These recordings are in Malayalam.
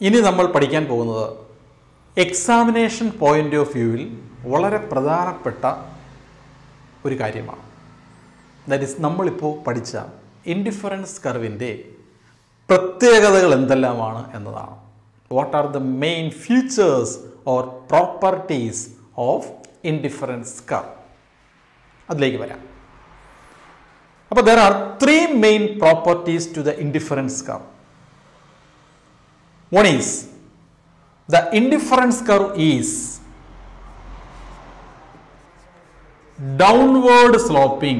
ഇനി നമ്മൾ പഠിക്കാൻ പോകുന്നത് എക്സാമിനേഷൻ പോയിന്റ് ഓഫ് വ്യൂവിൽ വളരെ പ്രധാനപ്പെട്ട ഒരു കാര്യമാണ് ദാറ്റ് ഈസ് നമ്മളിപ്പോൾ പഠിച്ച ഇൻഡിഫറൻസ് കർവിൻ്റെ പ്രത്യേകതകൾ എന്തെല്ലാമാണ് എന്നതാണ് what are the main features or properties of indifference curve അതിലേക്ക് വരാം അപ്പോൾ there are three main properties to the indifference curve One is the indifference curve is downward sloping.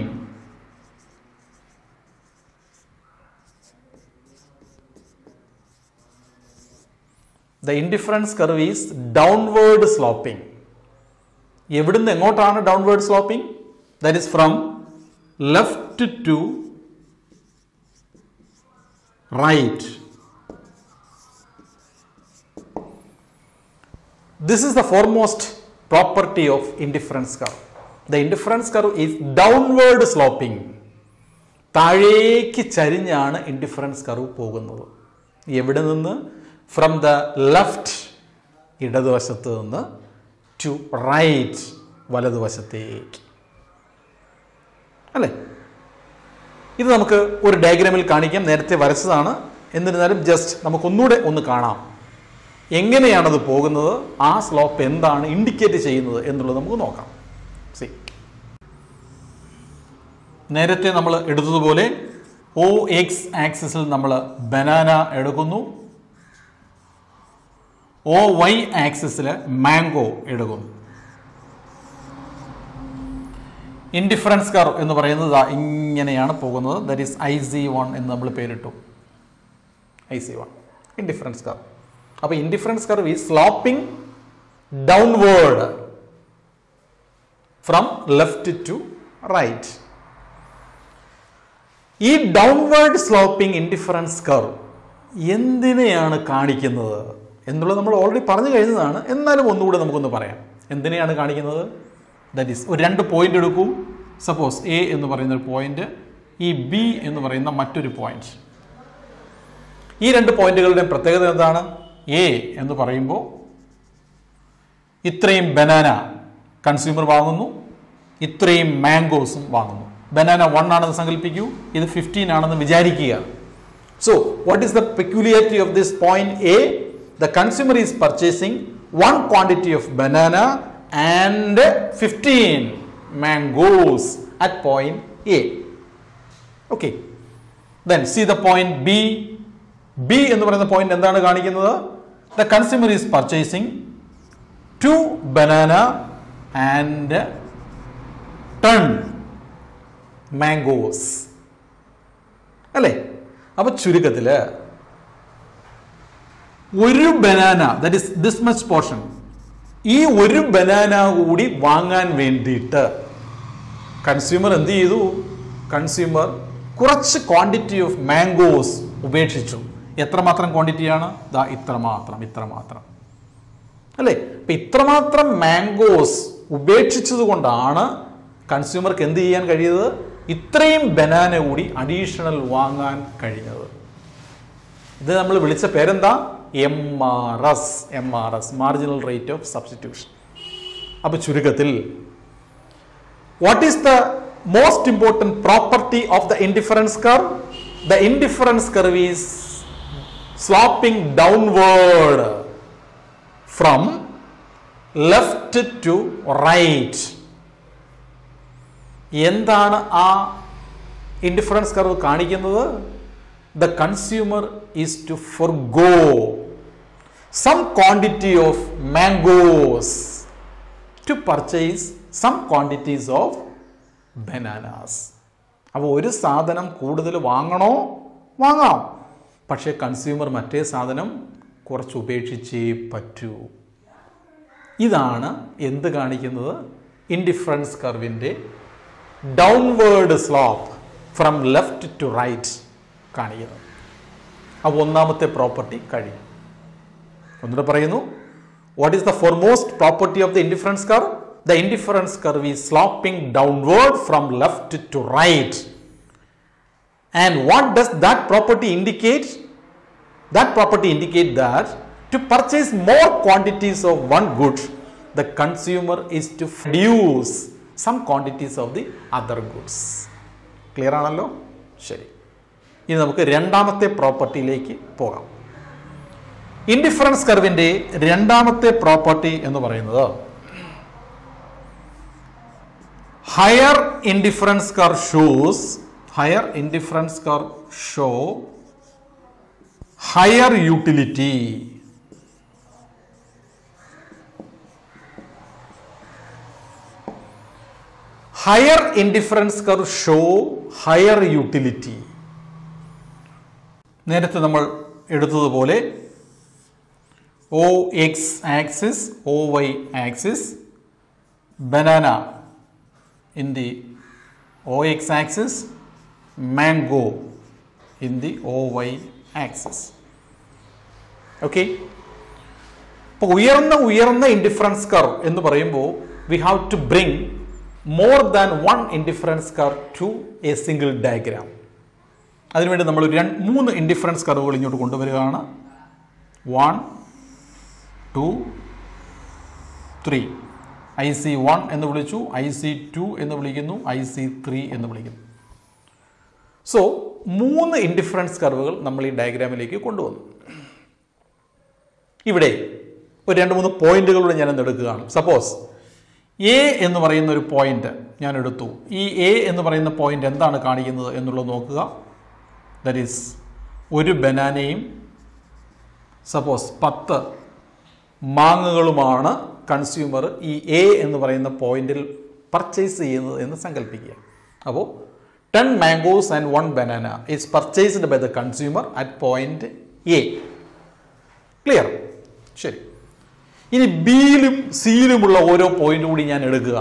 The indifference curve is downward sloping. എവിടുന്ന് എങ്ങോട്ടാണ് downward sloping that is from left to right This is the foremost property of indifference curve. The indifference curve is downward sloping. താഴേക്ക് ചരിഞ്ഞാണ് ഇൻഡിഫറൻസ് കർവ് പോകുന്നത് എവിടെ നിന്ന് ഫ്രം ദ ലെഫ്റ്റ് ഇടതുവശത്ത് നിന്ന് ടു റൈറ്റ് വലതുവശത്തേക്ക് അല്ലേ ഇത് നമുക്ക് ഒരു ഡയഗ്രാമിൽ കാണിക്കാം നേരത്തെ വരച്ചതാണ് എന്നിരുന്നാലും ജസ്റ്റ് നമുക്കൊന്നുകൂടെ ഒന്ന് കാണാം എങ്ങനെയാണത് പോകുന്നത് ആ സ്ലോപ്പ് എന്താണ് ഇൻഡിക്കേറ്റ് ചെയ്യുന്നത് എന്നുള്ളത് നമുക്ക് നോക്കാം സി നേരത്തെ നമ്മൾ എടുത്തതുപോലെ ഒ എക്സ് ആക്സിസിൽ നമ്മൾ ബനാന എടുക്കുന്നു ഒ വൈ ആക്സിസിൽ മാംഗോ എടുക്കുന്നു ഇൻഡിഫറൻസ് കർവ് എന്ന് പറയുന്നത് ദാ ഇങ്ങനെയാണ് പോകുന്നത് that is I C one എന്ന് നമ്മൾ പേരിട്ടു I C one indifference curve അപ്പോൾ ഇൻഡിഫറൻസ് കർവ് ഈ sloping downward from left to right ഈ ഡൗൺവേർഡ് സ്ലോപ്പിംഗ് ഇൻഡിഫറൻസ് കർവ് എന്തിനെയാണ് കാണിക്കുന്നത് എന്നുള്ളത് നമ്മൾ ഓൾറെഡി പറഞ്ഞു കഴിഞ്ഞതാണ് എന്നാലും ഒന്നുകൂടെ നമുക്കൊന്ന് പറയാം എന്തിനെയാണ് കാണിക്കുന്നത് ദാറ്റ് ഈസ് ഒരു രണ്ട് പോയിന്റ് എടുക്കൂ സപ്പോസ് എ എന്ന് പറയുന്ന ഒരു പോയിന്റ് ഈ ബി എന്ന് പറയുന്ന മറ്റൊരു പോയിന്റ് ഈ രണ്ട് പോയിന്റുകളുടെ പ്രത്യേകത എന്താണ് എ എന്ന് പറയുമ്പോൾ ഇത്രയും ബനാന കൺസ്യൂമർ വാങ്ങുന്നു ഇത്രയും മാംഗോസും വാങ്ങുന്നു ബനാന വൺ ആണെന്ന് സങ്കല്പിക്കൂ ഇത് ഫിഫ്റ്റീൻ ആണെന്ന് വിചാരിക്കുക so what is the peculiarity of this point A the consumer is purchasing one quantity of banana and fifteen mangoes at point A okay then see the point B B എന്ന് പറയുന്ന പോയിന്റ് എന്താണ് കാണിക്കുന്നത് the consumer is purchasing two banana and ten mangoes അല്ലേ അപ്പൊ ചുരുക്കത്തില് ഒരു banana that is this much portion ഈ ഒരു ബനാന കൂടി വാങ്ങാൻ വേണ്ടിയിട്ട് കൺസ്യൂമർ എന്ത് ചെയ്തു കൺസ്യൂമർ കുറച്ച് ക്വാണ്ടിറ്റി ഓഫ് മാംഗോസ് ഉപേക്ഷിച്ചു എത്രമാത്രം ക്വാണ്ടിറ്റിയാണ് ദാ ഇത്രമാത്രം ഇത്രമാത്രം അല്ലേ ഇപ്പൊ ഇത്രമാത്രം മാംഗോസ് ഉപേക്ഷിച്ചത് കൊണ്ടാണ് കൺസ്യൂമർക്ക് എന്ത് ചെയ്യാൻ കഴിയുന്നത് ഇത്രയും ബനാന കൂടി അഡീഷണൽ വാങ്ങാൻ കഴിഞ്ഞത് ഇത് നമ്മൾ വിളിച്ച പേരെന്താ M R S M R S marginal rate of substitution അപ്പൊ ചുരുക്കത്തിൽ what is the most important property of the indifference curve the indifference curve is sloping downward from left to right എന്താണ് ആ ഇൻഡിഫറൻസ് കർവ് കാണിക്കുന്നത് the consumer is to forgo some quantity of mangoes to purchase some quantities of bananas അപ്പോൾ ഒരു സാധനം കൂടുതൽ വാങ്ങണോ വാങ്ങാം പക്ഷേ കൺസ്യൂമർ മറ്റേ സാധനം കുറച്ച് ഉപേക്ഷിച്ചേ പറ്റൂ ഇതാണ് എന്ത് കാണിക്കുന്നത് ഇൻഡിഫറൻസ് കർവിൻ്റെ downward slope from left to right കാണിക്കുന്നത് അപ്പോൾ ഒന്നാമത്തെ പ്രോപ്പർട്ടി കഴിയും ഒന്നുകൂടെ പറയുന്നു what is the foremost property of the indifference curve the indifference curve is sloping downward from left to right And what does that property indicate? That property indicate that to purchase more quantities of one good, the consumer is to reduce some quantities of the other goods. Clear ആണല്ലോ ശരി ഇനി നമുക്ക് രണ്ടാമത്തെ പ്രോപ്പർട്ടിയിലേക്ക് പോകാം ഇൻഡിഫറൻസ് കർവിന്റെ രണ്ടാമത്തെ പ്രോപ്പർട്ടി എന്ന് പറയുന്നത് higher indifference curve shows higher indifference curve show higher utility higher indifference curve show higher utility നേരത്തെ നമ്മൾ എടുത്തതുപോലെ O X axis O Y axis banana in the O X axis mango in the O Y axis okay അപ്പോൾ ഉയർന്ന ഉയർന്ന ഇൻഡിഫറൻസ് കർ എന്ന് പറയുമ്പോൾ we have to bring more than one indifference curve to a single diagram അതിനുവേണ്ടി നമ്മൾ ഒരു രണ്ട് മൂന്ന് ഇൻഡിഫറൻസ് കർവുകൾ ഇങ്ങോട്ട് കൊണ്ടുവരികയാണ് one two three I C one എന്ന് വിളിച്ചു ഐ സി ടു എന്ന് വിളിക്കുന്നു ഐ സി ത്രീ എന്ന് വിളിക്കുന്നു സോ മൂന്ന് ഇൻഡിഫറൻസ് കർവുകൾ നമ്മൾ ഈ ഡയഗ്രാമിലേക്ക് കൊണ്ടുവന്നു ഇവിടെ ഒരു രണ്ട് മൂന്ന് പോയിന്റുകളൂടെ ഞാൻ എടുക്കുകയാണ് സപ്പോസ് എ എന്ന് പറയുന്ന ഒരു പോയിന്റ് ഞാൻ എടുത്തു ഈ എ എന്ന് പറയുന്ന പോയിന്റ് എന്താണ് കാണിക്കുന്നത് എന്നുള്ളത് നോക്കുക ദറ്റ് ഈസ് ഒരു ബനാനയും സപ്പോസ് പത്ത് മാങ്ങകളുമാണ് കൺസ്യൂമർ ഈ എ എന്ന് പറയുന്ന പോയിന്റിൽ പർച്ചേസ് ചെയ്യുന്നത് എന്ന് സങ്കല്പിക്കുക അപ്പോൾ ten mangoes and one banana is purchased by the consumer at point A clear ശരി ഇനി ബിയിലും സിയിലുമുള്ള ഓരോ പോയിന്റ് കൂടി ഞാൻ എടുക്കുക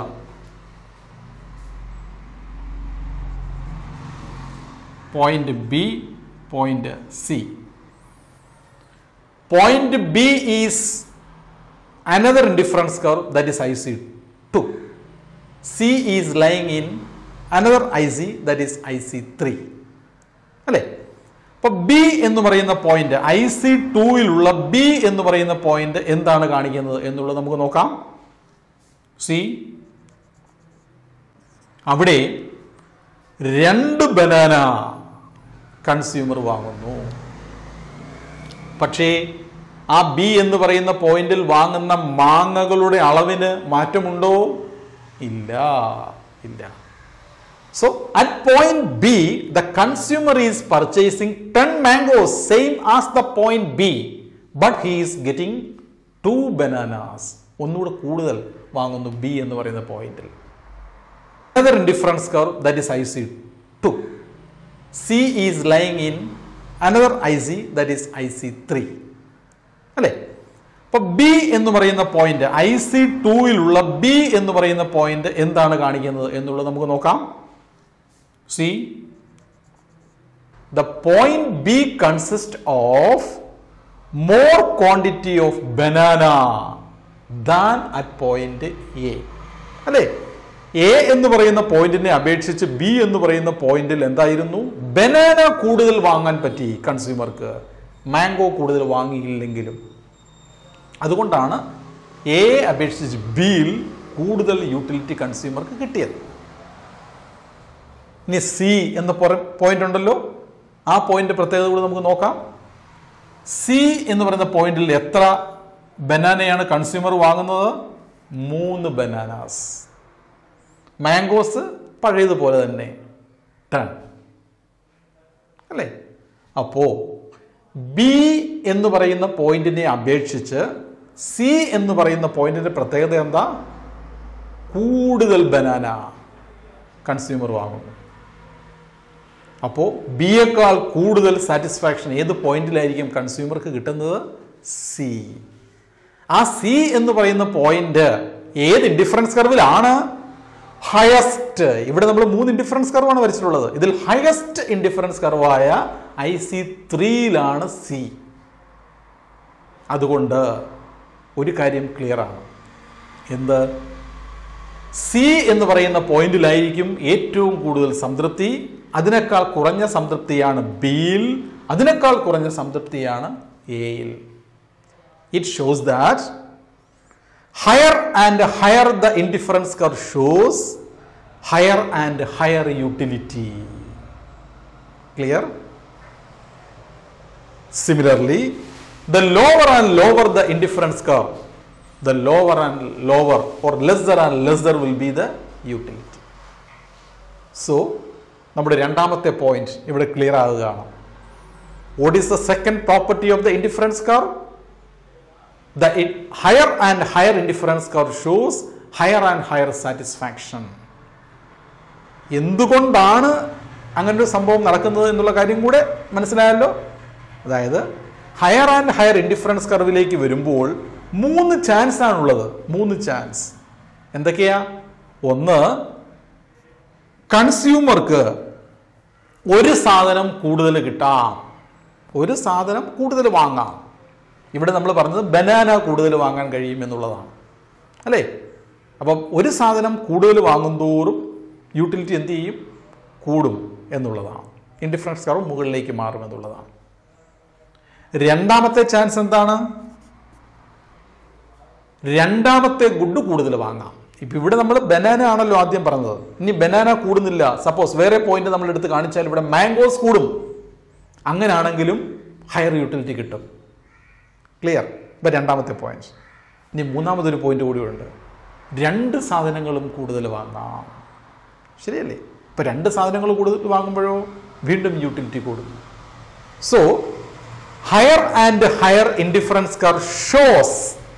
point B point C point B is another indifference curve that is I C two C is lying in another I C that is I C three അല്ലേ അപ്പൊ ബി എന്ന് പറയുന്ന പോയിന്റ് ഐ സി ടൂയിലുള്ള ബി എന്ന് പറയുന്ന പോയിന്റ് എന്താണ് കാണിക്കുന്നത് എന്നുള്ളത് നമുക്ക് നോക്കാം സി അവിടെ രണ്ട് ബനാന കൺസ്യൂമർ വാങ്ങുന്നു പക്ഷേ ആ ബി എന്ന് പറയുന്ന പോയിന്റിൽ വാങ്ങുന്ന മാങ്ങകളുടെ അളവിന് മാറ്റമുണ്ടോ ഇല്ല ഇല്ല So at point B, the consumer is purchasing 10 mangoes, same as the point B, but he is getting two bananas. ഒന്നുകൂടെ കൂടുതൽ വാങ്ങുന്നു ബി എന്ന് പറയുന്ന പോയിന്റിൽ another indifference curve that is I C two C is lying in another I C that is I C three അല്ലേ അപ്പൊ ബി എന്ന് പറയുന്ന പോയിന്റ് ഐ സി ടൂയിലുള്ള ബി എന്ന് പറയുന്ന പോയിന്റ് എന്താണ് കാണിക്കുന്നത് എന്നുള്ളത് നമുക്ക് നോക്കാം See, the point B consists of more quantity of banana than at point A. അല്ലേ എ എന്ന് പറയുന്ന പോയിന്റിനെ അപേക്ഷിച്ച് ബി എന്ന് പറയുന്ന പോയിന്റിൽ എന്തായിരുന്നു ബനാന കൂടുതൽ വാങ്ങാൻ പറ്റി കൺസ്യൂമർക്ക് മാംഗോ കൂടുതൽ വാങ്ങിയില്ലെങ്കിലും അതുകൊണ്ടാണ് എ അപേക്ഷിച്ച് ബിയിൽ കൂടുതൽ യൂട്ടിലിറ്റി കൺസ്യൂമർക്ക് കിട്ടിയത് ഇനി സി എന്ന പോയിന്റ് ഉണ്ടല്ലോ ആ പോയിന്റ് പ്രത്യേകത കൂടി നമുക്ക് നോക്കാം സി എന്ന് പറയുന്ന പോയിന്റിൽ എത്ര ബനാനയാണ് കൺസ്യൂമർ വാങ്ങുന്നത് മൂന്ന് ബനാനാസ് മാംഗോസ് പഴയതുപോലെ തന്നെ ടൺ അല്ലേ അപ്പോ ബി എന്ന് പറയുന്ന പോയിന്റിനെ അപേക്ഷിച്ച് സി എന്ന് പറയുന്ന പോയിന്റിന്റെ പ്രത്യേകത എന്താ കൂടുതൽ ബനാന കൺസ്യൂമർ വാങ്ങുന്നു അപ്പോൾ ബിയേക്കാൾ കൂടുതൽ സാറ്റിസ്ഫാക്ഷൻ ഏത് പോയിന്റിലായിരിക്കും കൺസ്യൂമർക്ക് കിട്ടുന്നത് സി ആ സി എന്ന് പറയുന്ന പോയിന്റ് ഏത് ഇൻഡിഫറൻസ് കർവിലാണ് ഹയസ്റ്റ് ഇവിടെ നമ്മൾ മൂന്ന് ഇൻഡിഫറൻസ് കർവാണ് വരച്ചിട്ടുള്ളത് ഇതിൽ ഹയസ്റ്റ് ഇൻഡിഫറൻസ് കർവായ ഐ സി ത്രീയിലാണ് സി അതുകൊണ്ട് ഒരു കാര്യം ക്ലിയർ ആണ് എന്ത് സി എന്ന് പറയുന്ന പോയിന്റിലായിരിക്കും ഏറ്റവും കൂടുതൽ സംതൃപ്തി അതിനേക്കാൾ കുറഞ്ഞ സംതൃപ്തിയാണ് ബിയിൽ അതിനേക്കാൾ കുറഞ്ഞ സംതൃപ്തിയാണ് എയിൽ it shows that higher and higher the indifference curve shows higher and higher utility clear similarly the lower and lower the indifference curve the lower and lower or lesser and lesser will be the utility so നമ്മുടെ രണ്ടാമത്തെ പോയിന്റ് ഇവിടെ ക്ലിയർ ആകുകയാണ് what is the second property of the indifference curve the higher and higher indifference curve shows higher and higher satisfaction എന്തുകൊണ്ടാണ് അങ്ങനെ ഒരു സംഭവം നടക്കുന്നത് എന്നുള്ള കാര്യം കൂടെ മനസ്സിലായല്ലോ അതായത് ഹയർ ആൻഡ് ഹയർ ഇൻഡിഫറൻസ് കർവിലേക്ക് വരുമ്പോൾ മൂന്ന് ചാൻസ് ആണുള്ളത് മൂന്ന് ചാൻസ് എന്തൊക്കെയാ ഒന്ന് കൺസ്യൂമർക്ക് ഒരു സാധനം കൂടുതൽ കിട്ടാം ഒരു സാധനം കൂടുതൽ വാങ്ങാം ഇവിടെ നമ്മൾ പറഞ്ഞത് ബനാന കൂടുതൽ വാങ്ങാൻ കഴിയും എന്നുള്ളതാണ് അല്ലേ അപ്പം ഒരു സാധനം കൂടുതൽ വാങ്ങുന്തോറും യൂട്ടിലിറ്റി എന്ത് ചെയ്യും കൂടും എന്നുള്ളതാണ് ഇൻഡിഫറൻസ് കർവ് മുകളിലേക്ക് മാറും എന്നുള്ളതാണ് രണ്ടാമത്തെ ചാൻസ് എന്താണ് രണ്ടാമത്തെ ഗുഡ് കൂടുതൽ വാങ്ങാം ഇപ്പം ഇവിടെ നമ്മൾ ബനാന ആണല്ലോ ആദ്യം പറഞ്ഞത് ഇനി ബനാന കൂടുന്നില്ല സപ്പോസ് വേറെ പോയിന്റ് നമ്മൾ എടുത്ത് കാണിച്ചാൽ ഇവിടെ മാംഗോസ് കൂടും അങ്ങനെയാണെങ്കിലും ഹയർ യൂട്ടിലിറ്റി കിട്ടും ക്ലിയർ ഇപ്പം രണ്ടാമത്തെ പോയിന്റ് ഇനി മൂന്നാമതൊരു പോയിന്റ് കൂടിയുണ്ട് രണ്ട് സാധനങ്ങളും കൂടുതൽ വാങ്ങാം ശരിയല്ലേ ഇപ്പം രണ്ട് സാധനങ്ങൾ കൂടുതൽ വാങ്ങുമ്പോഴോ വീണ്ടും യൂട്ടിലിറ്റി കൂടും so higher and higher indifference curve shows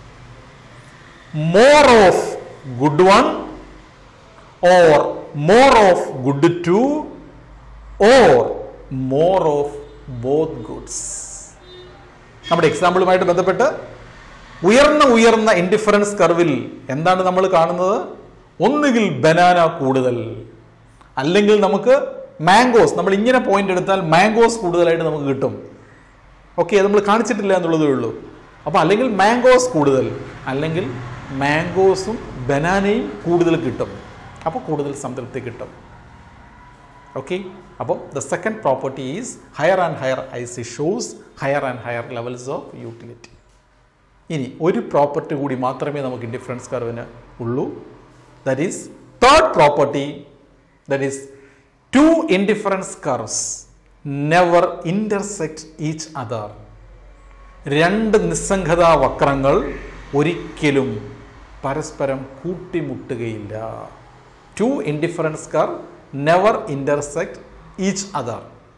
more of good one or more of good two or more of both goods നമ്മുടെ എക്സാമ്പിളുമായിട്ട് ബന്ധപ്പെട്ട് ഉയർന്ന ഉയർന്ന ഇൻഡിഫറൻസ് കർവിൽ എന്താണ് നമ്മൾ കാണുന്നത് ഒന്നുകിൽ ബനാന കൂടുതൽ അല്ലെങ്കിൽ നമുക്ക് മാംഗോസ് നമ്മൾ ഇങ്ങനെ പോയിന്റ് എടുത്താൽ മാംഗോസ് കൂടുതലായിട്ട് നമുക്ക് കിട്ടും ഓക്കെ നമ്മൾ കാണിച്ചിട്ടില്ല എന്നുള്ളതേ ഉള്ളൂ അപ്പോൾ അല്ലെങ്കിൽ മാംഗോസ് കൂടുതൽ അല്ലെങ്കിൽ മാംഗോസും ബനാനയും കൂടുതൽ കിട്ടും അപ്പോൾ കൂടുതൽ സംതൃപ്തി കിട്ടും ഓക്കെ അപ്പോൾ the second property is higher and higher I C shows higher and higher levels of utility ഇനി ഒരു പ്രോപ്പർട്ടി കൂടി മാത്രമേ നമുക്ക് ഇൻഡിഫറൻസ് കർവിന് ഉള്ളൂ that is third property that is two indifference curves never intersect each other രണ്ട് നിസ്സംഗതാ വക്രങ്ങൾ ഒരിക്കലും പരസ്പരം കൂട്ടിമുട്ടുകയില്ല two indifference curve never intersect each other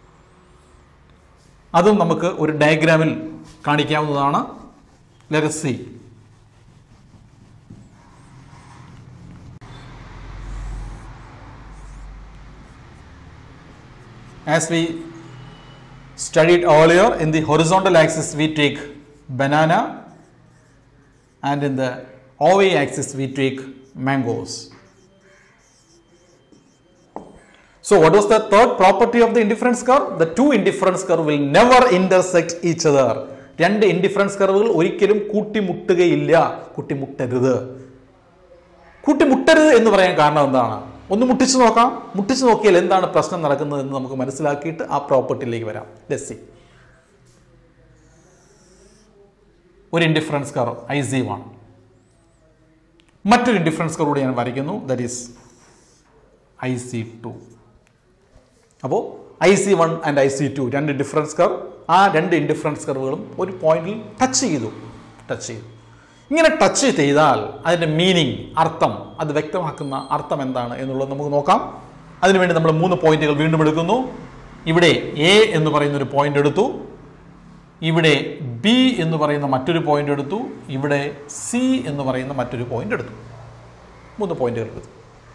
അതും നമുക്ക് ഒരു ഡയഗ്രാമിൽ കാണിക്കാവുന്നതാണ് let's see As we studied earlier, in the horizontal axis we take banana and in the OA axis we take mangoes. So what was the third property of the indifference curve? The two indifference curve will never intersect each other. രണ്ട് ഇൻഡിഫറൻസ് കർവുകൾ ഒരിക്കലും കൂട്ടിമുട്ടുകയില്ല കൂട്ടിമുട്ടരുത് കൂട്ടിമുട്ടരുത് എന്ന് പറയാൻ കാരണം എന്താണ് ഒന്ന് മുട്ടിച്ചു നോക്കാം മുട്ടിച്ചു നോക്കിയാൽ എന്താണ് പ്രശ്നം നടക്കുന്നത് എന്ന് നമുക്ക് മനസ്സിലാക്കിയിട്ട് ആ പ്രോപ്പർട്ടിയിലേക്ക് വരാം ലെസ്സി ഒരു indifference curve I C one മറ്റൊരു ഇൻഡിഫറൻസ് കർവ് കൂടി ഞാൻ വരയ്ക്കുന്നു that is I C two അപ്പോൾ I C one and I C two രണ്ട് ഡിഫറൻസ് കർവ് ആ രണ്ട് ഇൻഡിഫറൻസ് കർവുകളും ഒരു പോയിന്റിൽ ടച്ച് ചെയ്തു ടച്ച് ചെയ്തു ഇങ്ങനെ ടച്ച് ചെയ്താൽ അതിൻ്റെ മീനിങ് അർത്ഥം അത് വ്യക്തമാക്കുന്ന അർത്ഥം എന്താണ് എന്നുള്ളത് നമുക്ക് നോക്കാം അതിനുവേണ്ടി നമ്മൾ മൂന്ന് പോയിന്റുകൾ വീണ്ടും എടുക്കുന്നു ഇവിടെ എ എന്ന് പറയുന്ന ഒരു പോയിന്റ് എടുത്തു ഇവിടെ ബി എന്ന് പറയുന്ന മറ്റൊരു പോയിന്റ് എടുത്തു ഇവിടെ സി എന്ന് പറയുന്ന മറ്റൊരു പോയിന്റ് എടുത്തു മൂന്ന് പോയിന്റുകൾ എടുത്തു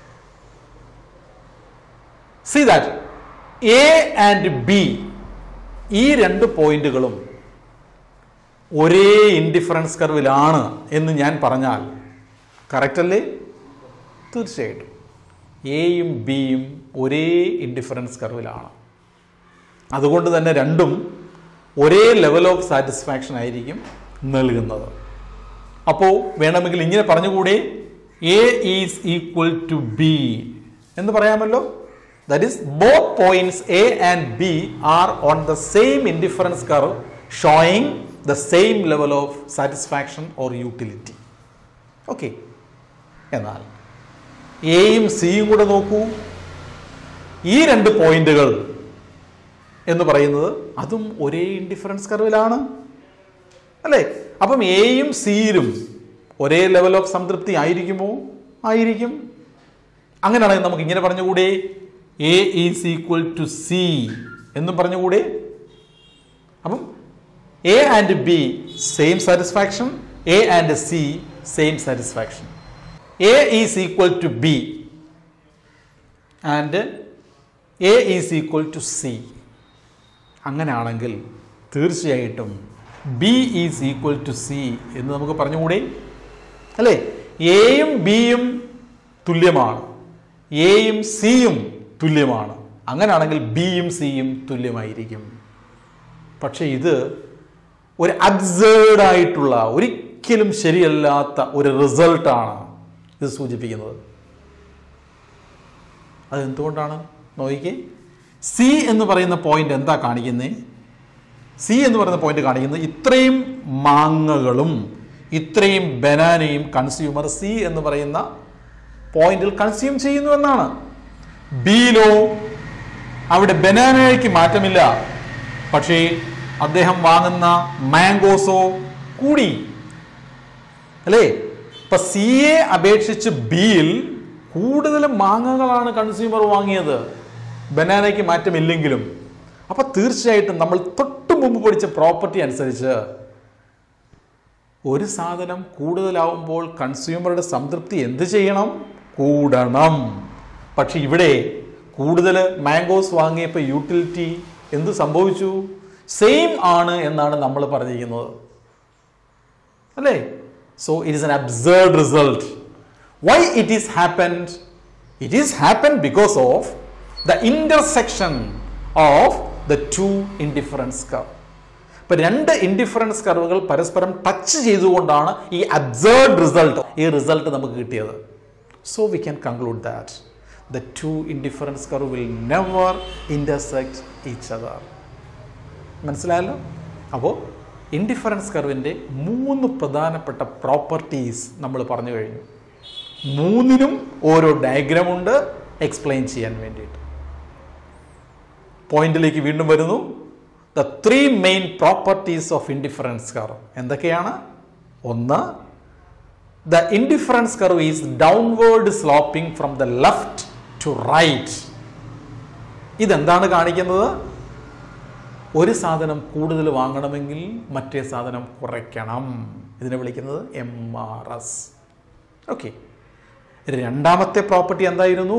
C that A and B ഈ രണ്ട് പോയിന്റുകളും ഒരേ ഇൻഡിഫറൻസ് കർവിലാണ് എന്ന് ഞാൻ പറഞ്ഞാൽ കറക്റ്റ് അല്ലേ തീർച്ചയായിട്ടും എയും ബിയും ഒരേ ഇൻഡിഫറൻസ് കർവിലാണ് അതുകൊണ്ട് തന്നെ രണ്ടും ഒരേ ലെവൽ ഓഫ് സാറ്റിസ്ഫാക്ഷൻ ആയിരിക്കും നൽകുന്നത് അപ്പോൾ വേണമെങ്കിൽ ഇങ്ങനെ പറഞ്ഞുകൂടെ A is equal to B എന്ന് പറയാമല്ലോ that is both points A and B are on the same indifference curve showing the same level of satisfaction or utility okay എന്നാൽ എയും സിയും കൂടെ നോക്കൂ ഈ രണ്ട് പോയിന്റുകൾ എന്ന് പറയുന്നത് അതും ഒരേ ഇൻഡിഫറൻസ് കർവിലാണ് അല്ലേ അപ്പം എയും സിയിലും ഒരേ ലെവൽ ഓഫ് സംതൃപ്തി ആയിരിക്കുമോ ആയിരിക്കും അങ്ങനെയാണെങ്കിൽ നമുക്ക് ഇങ്ങനെ പറഞ്ഞുകൂടെ A is equal to C എന്നും പറഞ്ഞുകൂടെ അപ്പം A and B same satisfaction A and C same satisfaction A is equal to B and A is equal to C അങ്ങനെയാണെങ്കിൽ തീർച്ചയായിട്ടും B is equal to C എന്ന് നമുക്ക് പറഞ്ഞുകൂടെ അല്ലേ എയും ബിയും തുല്യമാണ് എയും സിയും തുല്യമാണ് അങ്ങനെയാണെങ്കിൽ ബിയും സിയും തുല്യമായിരിക്കും പക്ഷേ ഇത് ഒരു അബ്സേർഡ് ആയിട്ടുള്ള ഒരിക്കലും ശരിയല്ലാത്ത ഒരു റിസൾട്ടാണ് ഇത് സൂചിപ്പിക്കുന്നത് അതെന്തുകൊണ്ടാണ് നോക്കിക്കേ സി എന്ന് പറയുന്ന പോയിന്റ് എന്താ കാണിക്കുന്നത് സി എന്ന് പറയുന്ന പോയിന്റ് കാണിക്കുന്നത് ഇത്രയും മാങ്ങകളും ഇത്രയും ബനാനയും കൺസ്യൂമർ സി എന്ന് പറയുന്ന പോയിന്റിൽ കൺസ്യൂം ചെയ്യുന്നു എന്നാണ് ബിയിലോ അവിടെ ബനാനയ്ക്ക് മാറ്റമില്ല പക്ഷേ അദ്ദേഹം വാങ്ങുന്ന മാംഗോസോ കൂടി അല്ലേ ഇപ്പൊ സിയെ അപേക്ഷിച്ച് ബിയിൽ കൂടുതൽ മാങ്ങകളാണ് കൺസ്യൂമർ വാങ്ങിയത് ബനാനയ്ക്ക് മാറ്റമില്ലെങ്കിലും അപ്പൊ തീർച്ചയായിട്ടും നമ്മൾ തൊട്ട് മുമ്പ് പഠിച്ച പ്രോപ്പർട്ടി അനുസരിച്ച് ഒരു സാധനം കൂടുതലാവുമ്പോൾ കൺസ്യൂമറുടെ സംതൃപ്തി എന്ത് ചെയ്യണം കൂടണം പക്ഷെ ഇവിടെ കൂടുതൽ മാംഗോസ് വാങ്ങിയപ്പോൾ യൂട്ടിലിറ്റി എന്ത് സംഭവിച്ചു സെയിം ആണ് എന്നാണ് നമ്മൾ പറഞ്ഞിരിക്കുന്നത് അല്ലേ so it is an absurd result why it is happened it is happen because of the intersection of the two indifference curve ഇപ്പൊ രണ്ട് ഇൻഡിഫറൻസ് കർവുകൾ പരസ്പരം ടച്ച് ചെയ്തുകൊണ്ടാണ് ഈ അബ്സേർഡ് റിസൾട്ട് ഈ റിസൾട്ട് നമുക്ക് കിട്ടിയത് so we can conclude that the two indifference curve will never intersect each other മനസ്സിലായല്ലോ അപ്പോൾ ഇൻഡിഫറൻസ് കർവിൻ്റെ മൂന്ന് പ്രധാനപ്പെട്ട പ്രോപ്പർട്ടീസ് നമ്മൾ പറഞ്ഞു കഴിഞ്ഞു മൂന്നിനും ഓരോ ഡയഗ്രാം ഉണ്ട് എക്സ്പ്ലെയിൻ ചെയ്യാൻ വേണ്ടിയിട്ട് പോയിന്റിലേക്ക് വീണ്ടും വരുന്നു the three main properties of indifference curve എന്തൊക്കെയാണ് ഒന്ന് the indifference curve is downward sloping from the left to right ഇതെന്താണ് കാണിക്കുന്നത് ഒരു സാധനം കൂടുതൽ വാങ്ങണമെങ്കിൽ മറ്റേ സാധനം കുറയ്ക്കണം ഇതിനെ വിളിക്കുന്നത് എം ആർ എസ് ഓക്കെ രണ്ടാമത്തെ പ്രോപ്പർട്ടി എന്തായിരുന്നു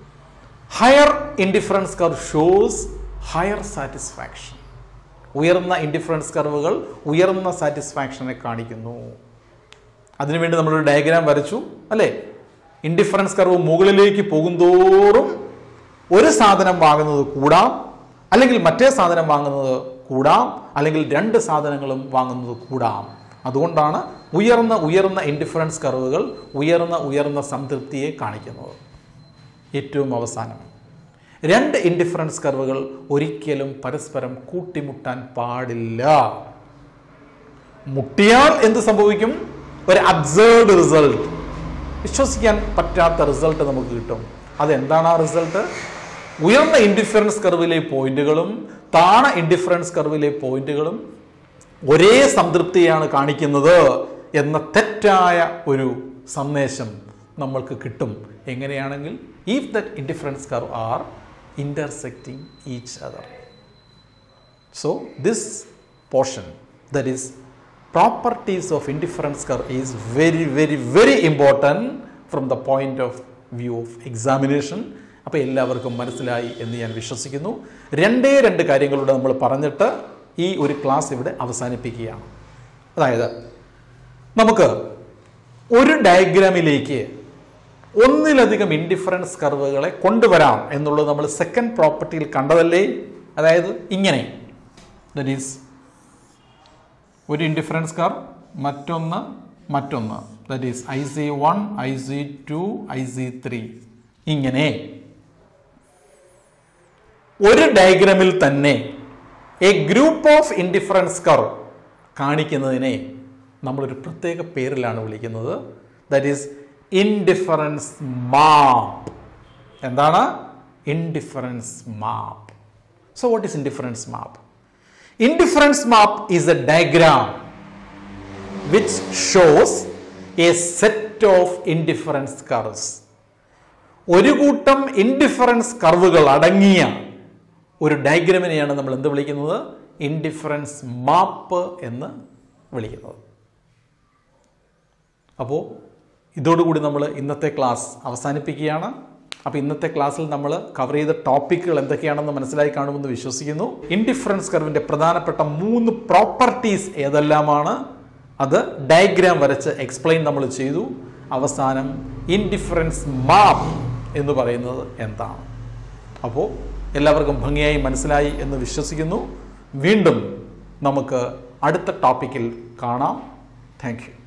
higher indifference curve shows higher satisfaction ഉയർന്ന ഇൻഡിഫറൻസ് കർവുകൾ ഉയർന്ന സാറ്റിസ്ഫാക്ഷനെ കാണിക്കുന്നു അതിനുവേണ്ടി നമ്മളൊരു ഡയഗ്രാം വരച്ചു അല്ലേ ഇൻഡിഫറൻസ് കർവ് മുകളിലേക്ക് പോകുന്തോറും ഒരു സാധനം വാങ്ങുന്നത് കൂടാം അല്ലെങ്കിൽ മറ്റേ സാധനം വാങ്ങുന്നത് കൂടാം അല്ലെങ്കിൽ രണ്ട് സാധനങ്ങളും വാങ്ങുന്നത് കൂടാം അതുകൊണ്ടാണ് ഉയർന്ന ഉയർന്ന ഇൻഡിഫറൻസ് കർവുകൾ ഉയർന്ന ഉയർന്ന സംതൃപ്തിയെ കാണിക്കുന്നത് ഏറ്റവും അവസാനം രണ്ട് ഇൻഡിഫറൻസ് കർവുകൾ ഒരിക്കലും പരസ്പരം കൂട്ടിമുട്ടാൻ പാടില്ല മുട്ടിയാൽ എന്ത് സംഭവിക്കും ഒരു അബ്സേർഡ് റിസൾട്ട് വിശ്വസിക്കാൻ പറ്റാത്ത റിസൾട്ട് നമുക്ക് കിട്ടും അതെന്താണ് ആ റിസൾട്ട് ഉയർന്ന ഇൻഡിഫറൻസ് കർവിലെ പോയിന്റുകളും താണ ഇൻഡിഫറൻസ് കർവിലെ പോയിന്റുകളും ഒരേ സംതൃപ്തിയാണ് കാണിക്കുന്നത് എന്ന തെറ്റായ ഒരു സന്ദേശം നമ്മൾക്ക് കിട്ടും എങ്ങനെയാണെങ്കിൽ if that indifference curve are intersecting each other. So, this portion that is properties of indifference curve is very, very, very important from the point of view of examination. അപ്പോൾ എല്ലാവർക്കും മനസ്സിലായി എന്ന് ഞാൻ വിശ്വസിക്കുന്നു രണ്ടേ രണ്ട് കാര്യങ്ങളൂടെ നമ്മൾ പറഞ്ഞിട്ട് ഈ ഒരു ക്ലാസ് ഇവിടെ അവസാനിപ്പിക്കുകയാണ് അതായത് നമുക്ക് ഒരു ഡയഗ്രാമിലേക്ക് ഒന്നിലധികം ഇൻഡിഫറൻസ് കർവുകളെ കൊണ്ടുവരാം എന്നുള്ളത് നമ്മൾ സെക്കൻഡ് പ്രോപ്പർട്ടിയിൽ കണ്ടതല്ലേ അതായത് ഇങ്ങനെ ദറ്റ് ഈസ് ഒരു ഇൻഡിഫറൻസ് കർവ് മറ്റൊന്ന് മറ്റൊന്ന് that is I C one I C two I C three ഇങ്ങനെ ഒരു ഡയഗ്രാമിൽ തന്നെ a group of indifference curve കാണിക്കുന്നതിനെ നമ്മളൊരു പ്രത്യേക പേരിലാണ് വിളിക്കുന്നത് ദാറ്റ് ഈസ് ഇൻഡിഫറൻസ് മാപ്പ് എന്താണ് indifference map so what is indifference map indifference map is a diagram which shows a set of indifference curves. ഒരു കൂട്ടം ഇൻഡിഫറൻസ് കർവുകൾ അടങ്ങിയ ഒരു ഡയഗ്രമിനെയാണ് നമ്മൾ എന്ത് വിളിക്കുന്നത് ഇൻഡിഫറൻസ് മാപ്പ് എന്ന് വിളിക്കുന്നത് അപ്പോൾ ഇതോടുകൂടി നമ്മൾ ഇന്നത്തെ ക്ലാസ് അവസാനിപ്പിക്കുകയാണ് അപ്പോൾ ഇന്നത്തെ ക്ലാസ്സിൽ നമ്മൾ കവർ ചെയ്ത ടോപ്പിക്കുകൾ എന്തൊക്കെയാണെന്ന് മനസ്സിലായി കാണുമെന്ന് വിശ്വസിക്കുന്നു ഇൻഡിഫറൻസ് കർവിൻ്റെ പ്രധാനപ്പെട്ട മൂന്ന് പ്രോപ്പർട്ടീസ് ഏതെല്ലാമാണ് അത് ഡയഗ്രാം വരച്ച് എക്സ്പ്ലെയിൻ നമ്മൾ ചെയ്തു അവസാനം ഇൻഡിഫറൻസ് മാപ്പ് എന്ന് പറയുന്നത് എന്താണ് അപ്പോൾ എല്ലാവർക്കും ഭംഗിയായി മനസ്സിലായി എന്ന് വിശ്വസിക്കുന്നു വീണ്ടും നമുക്ക് അടുത്ത ടോപ്പിക്കിൽ കാണാം താങ്ക് യു